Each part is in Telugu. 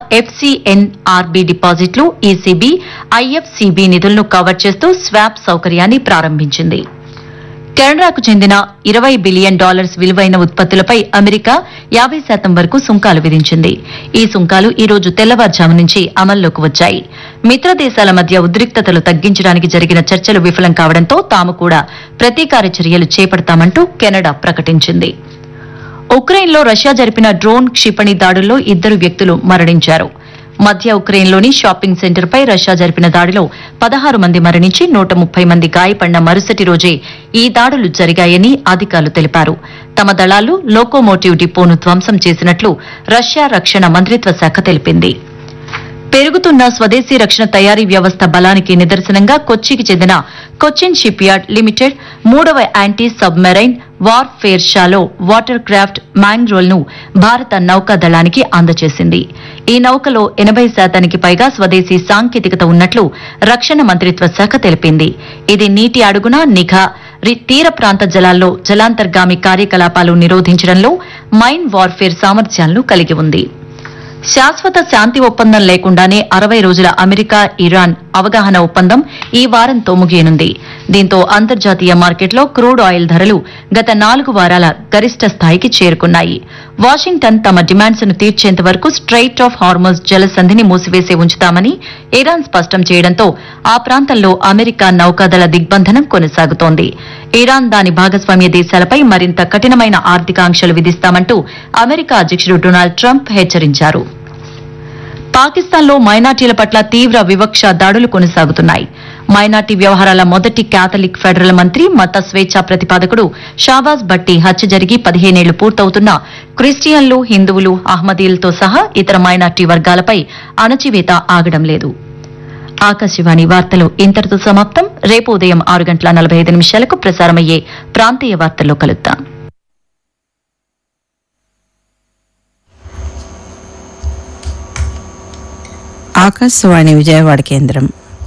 ఎఫ్సీఎన్ఆర్బీ డిపాజిట్లు ఈసీబీ ఐఎఫ్సీబీ నిధులను కవర్ చేస్తూ స్వాప్ సౌకర్యాన్ని ప్రారంభించింది కెనడాకు చెందిన ఇరవై బిలియన్ డాలర్స్ విలువైన ఉత్పత్తులపై అమెరికా యాబై శాతం వరకు సుంకాలు విధించింది ఈ సుంకాలు ఈ రోజు తెల్లవారుజాము నుంచి అమల్లోకి వచ్చాయి మిత్ర దేశాల మధ్య ఉద్రిక్తతలు తగ్గించడానికి జరిగిన చర్చలు విఫలం కావడంతో తాము కూడా ప్రతీకార చర్యలు చేపడతామంటూ కెనడా ప్రకటించింది ఉక్రెయిన్లో రష్యా జరిపిన డ్రోన్ క్షిపణి దాడుల్లో ఇద్దరు వ్యక్తులు మరణించారు మధ్య ఉక్రెయిన్లోని షాపింగ్ సెంటర్పై రష్యా జరిపిన దాడిలో పదహారు మంది మరణించి నూట ముప్పై మంది గాయపడిన మరుసటి రోజే ఈ దాడులు జరిగాయని అధికారులు తెలిపారు తమ దళాలు లోకోమోటివ్ డిపోను ధ్వంసం చేసినట్లు రష్యా రక్షణ మంత్రిత్వ శాఖ తెలిపింది పెరుగుతున్న స్వదేశీ రక్షణ తయారీ వ్యవస్థ బలానికి నిదర్శనంగా కొచ్చికి చెందిన కొచ్చిన్ షిప్ యార్డ్ లిమిటెడ్ మూడవ anti submarine warfare shallow water craft Mangrol ను భారత నౌకా దళానికి అందజేసింది ఈ నౌకలో ఎనభై శాతానికి పైగా స్వదేశీ సాంకేతికత ఉన్నట్లు రక్షణ మంత్రిత్వ శాఖ తెలిపింది ఇది నీటి అడుగున నిఘా రి- తీర ప్రాంత జలాల్లో జలాంతర్గామి కార్యకలాపాలు నిరోధించడంలో మైన్ వార్ఫేర్ సామర్థ్యాలను కలిగి ఉంది శాశ్వత శాంతి ఒప్పందం లేకుండానే అరవై రోజుల అమెరికా ఇరాన్ అవగాహన ఒప్పందం ఈ వారంతో ముగియనుంది దీంతో అంతర్జాతీయ మార్కెట్లో క్రూడ్ ఆయిల్ ధరలు గత నాలుగు వారాల గరిష్ట స్థాయికి చేరుకున్నాయి వాషింగ్టన్ తమ డిమాండ్స్ ను తీర్చేంత వరకు స్ట్రైట్ ఆఫ్ హార్మోస్ జలసంధిని మూసివేసి ఉంచుతామని ఇరాన్ స్పష్టం చేయడంతో ఆ ప్రాంతంలో అమెరికా నౌకాదళ దిగ్బంధనం కొనసాగుతోంది ఇరాన్ దాని భాగస్వామ్య దేశాలపై మరింత కఠినమైన ఆర్థిక ఆంక్షలు విధిస్తామంటూ అమెరికా అధ్యక్షుడు డొనాల్డ్ ట్రంప్ హెచ్చరించారు పాకిస్తాన్లో మైనార్టీల పట్ల తీవ్ర వివక్ష దాడులు కొనసాగుతున్నాయి మైనార్టీ వ్యవహారాల మొదటి కేథలిక్ ఫెడరల్ మంత్రి మత స్వేచ్ఛ ప్రతిపాదకుడు షాబాజ్ భట్టి హత్య జరిగి పదిహేనేళ్లు పూర్తవుతున్న క్రిస్టియన్లు హిందువులు అహ్మదీలతో సహా ఇతర మైనార్టీ వర్గాలపై అణచివేత ఆగడం లేదు ఆకాశవాణి వార్తలు ఇంతటితో సమాప్తం రేపు ఉదయం ఆరు గంటల నలభై ఐదు నిమిషాలకు ప్రసారమయ్యే ప్రాంతీయ వార్తల్లో కలుద్దాం ఆకాశవాణి విజయవాడ కేంద్రం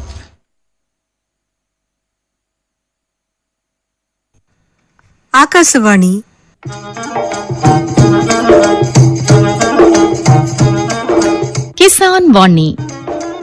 ఆకాశవాణి కిసాన్ వాణి